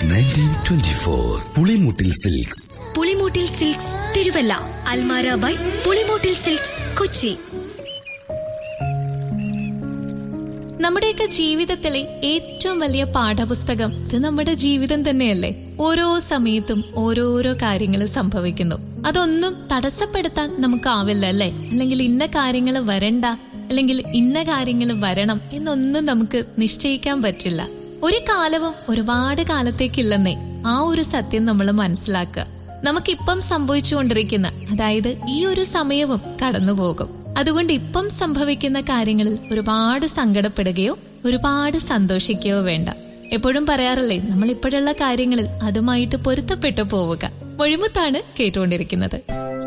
nineteen twenty four Pulimoottil silks Pulimoottil silks Thiruvalla Almara by Pulimoottil silks Kochi നമ്മുടെയൊക്കെ ജീവിതത്തിലെ ഏറ്റവും വലിയ പാഠപുസ്തകം ഇത് നമ്മുടെ ജീവിതം തന്നെയല്ലേ ഓരോ സമയത്തും ഓരോരോ കാര്യങ്ങൾ സംഭവിക്കുന്നു അതൊന്നും തടസ്സപ്പെടുത്താൻ നമുക്കാവില്ല അല്ലേ അല്ലെങ്കിൽ ഇന്ന കാര്യങ്ങൾ വരണ്ട അല്ലെങ്കിൽ ഇന്ന കാര്യങ്ങൾ വരണം എന്നൊന്നും നമുക്ക് നിശ്ചയിക്കാൻ പറ്റില്ല ഒരു കാലവും ഒരുപാട് കാലത്തേക്കില്ലെന്നേ ആ ഒരു സത്യം നമ്മൾ മനസ്സിലാക്കുക നമുക്കിപ്പം സംഭവിച്ചുകൊണ്ടിരിക്കുന്ന അതായത് ഈ ഒരു സമയവും കടന്നുപോകും അതുകൊണ്ട് ഇപ്പം സംഭവിക്കുന്ന കാര്യങ്ങളിൽ ഒരുപാട് സങ്കടപ്പെടുകയോ ഒരുപാട് സന്തോഷിക്കുകയോ വേണ്ട എപ്പോഴും പറയാറില്ലേ നമ്മൾ ഇപ്പോഴുള്ള കാര്യങ്ങളിൽ അതുമായിട്ട് പൊരുത്തപ്പെട്ടു പോവുക മൊഴിമുത്താണ് കേട്ടുകൊണ്ടിരിക്കുന്നത്